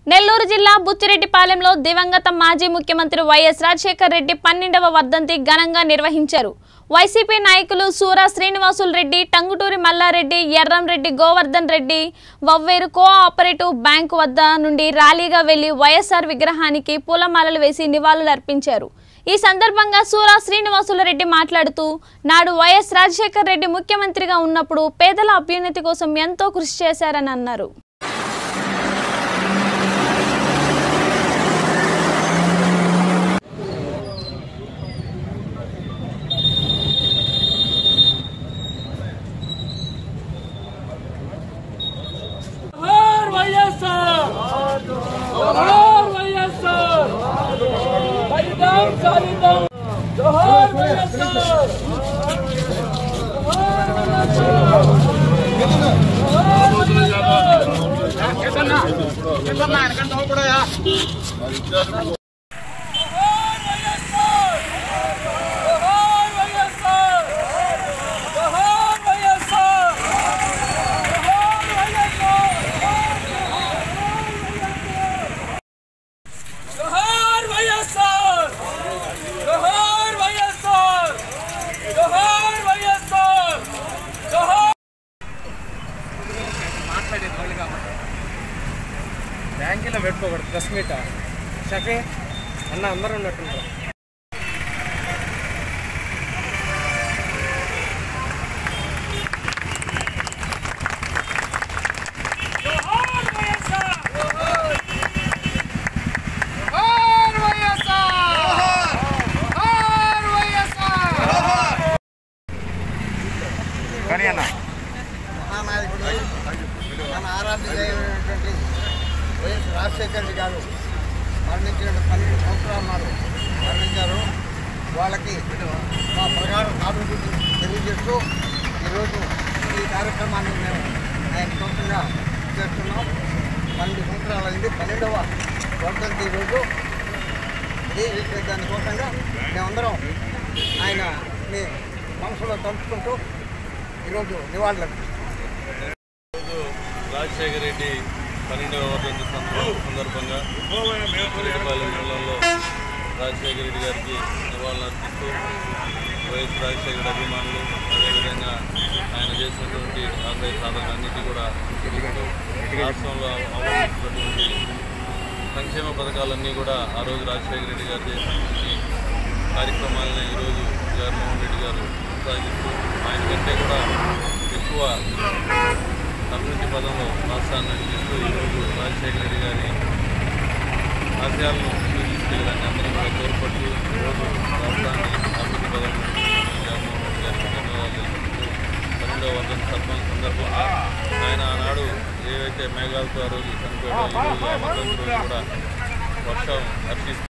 నెల్లూరు జిల్లా బుచ్చిరెడ్డిపాలెంలో దివంగత మాజీ ముఖ్యమంత్రి వైఎస్ రాజశేఖర్ రెడ్డి పన్నెండవ వర్ధంతి ఘనంగా నిర్వహించారు వైసీపీ నాయకులు సూరా శ్రీనివాసులు రెడ్డి టంగుటూరి మల్లారెడ్డి ఎర్రంరెడ్డి గోవర్ధన్ రెడ్డి వవ్వేరు కోఆపరేటివ్ బ్యాంకు వద్ద నుండి ర్యాలీగా వెళ్లి వైఎస్ఆర్ విగ్రహానికి పూలమాలలు వేసి నివాళులర్పించారు ఈ సందర్భంగా సూరా శ్రీనివాసులు రెడ్డి మాట్లాడుతూ నాడు వైఎస్ రాజశేఖర్ రెడ్డి ముఖ్యమంత్రిగా ఉన్నప్పుడు పేదల అభ్యున్నతి కోసం ఎంతో కృషి చేశారని అన్నారు జోహార్ వైఎస్ఆర్ జోహార్ వైఎస్ఆర్ సాధిద్దాం సాధిద్దాం జోహార్ వైఎస్ఆర్ జోహార్ వైఎస్ఆర్ జోహార్ వైఎస్ఆర్ జోహార్ వైఎస్ఆర్ జోహార్ వైఎస్ఆర్ జోహార్ వైఎస్ఆర్ జోహార్ వైఎస్ఆర్ జోహార్ వైఎస్ఆర్ జోహార్ వైఎస్ఆర్ జోహార్ వైఎస్ఆర్ జోహార్ బ్యాంకులో పెట్టుకోకూడదు ప్రెస్ మీట్ షఫీ అన్న అందరూ ఉన్నట్టున్నారు జోహార్ వైఎస్ఆర్ కానీ అన్న మహానాయకుడు మన ఆరాధ్యుడైనటువంటి వైఎస్ రాజశేఖర రెడ్డి గారు మరణించిన పన్నెండు సంవత్సరాలు నాడు మరణించారు వాళ్ళకి మా ప్రగాఢ సానుభూతి తెలియజేస్తూ ఈరోజు ఈ కార్యక్రమాన్ని మేము ఆయన సొంతంగా చేస్తున్నాం పన్నెండు సంవత్సరాలు అయింది పన్నెండవ వర్ధంతి ఈరోజు ఇది దానికోసంగా మేమందరం ఆయనని మనసులో తలుచుకుంటూ ఈరోజు నివాళులు రాజశేఖర రెడ్డి పన్నెండవ వర్ధంతి సంద- సందర్భంగా రెడ్డిపాలెం మండలంలో రాజశేఖర రెడ్డి గారికి నివాళులు అర్పిస్తూ వైఎస్ రాజశేఖర అభిమానులు అదేవిధంగా ఆయన చేసినటువంటి ఆశయ సాధనలన్నిటి కూడా తెలుపుతూ రాష్ట్రంలో అమలుతున్నటువంటి సంక్షేమ పథకాలన్నీ కూడా ఆ రోజు రాజశేఖర రెడ్డి గారు చేసినటువంటి కార్యక్రమాలని ఈరోజు జగన్మోహన్ రెడ్డి గారు కొనసాగిస్తూ ఆయన కంటే కూడా ఎక్కువ అభివృద్ధి పదంలో రాష్ట్రాన్ని నడిపిస్తూ ఈరోజు రాజశేఖర రెడ్డి గారి ఆశయాలను ముందుకు తీసుకెళ్ళడానికి అందరం కూడా తోడ్పడుతూ ఈరోజు రాష్ట్రాన్ని అభివృద్ధి పదంలో నడిపిస్తున్న జగన్మోహన్ రెడ్డి గారికి ధన్యవాదాలు తెలుపుతూ పన్నెండవ వర్ధంతి సందర్భం సందర్భంగా ఆయన ఆనాడు ఏవైతే మేఘాలతో ఆ రోజు చనిపోయాడో ఈరోజు ఆ వర్ధంతి రోజు కూడా వర్షం హర్షిస్తూ